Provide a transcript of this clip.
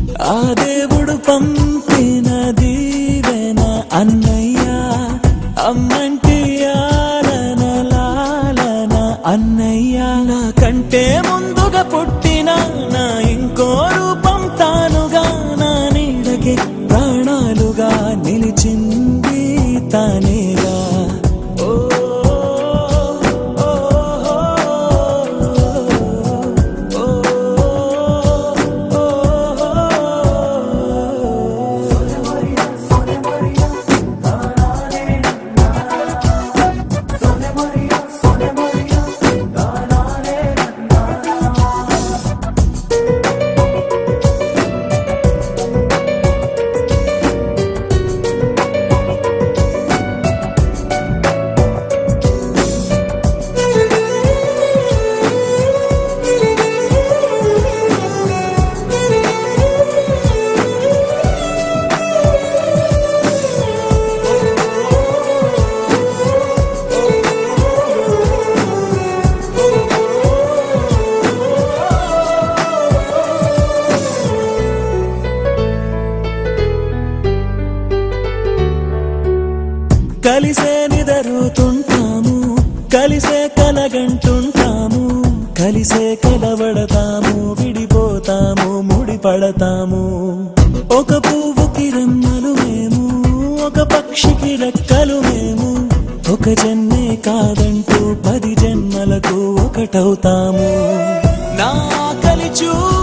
ఆ దేవుడు పంపిన దీవెన అన్నయ్య అమ్మంటి ఆలన లాలన అన్నయ్య నా కంటే ముందుగా పుట్టిన నా ఇంకో రూపం తానుగా నా నీడకి ప్రాణాలుగా నిలిచింది తానేగా ఓ ఓ, ఓ, కలిసే నిదరుతుంటాము కలిసే కలగంటుంటాము కలిసే కలవడతాము విడిపోతాము ముడిపడతాము ఒక పువ్వుకి రెమ్మలు మేము ఒక పక్షికి రెక్కలు మేము ఒక జన్మే కాదంటూ పది జన్మలకు ఒకటవుతాము నా కలి చూ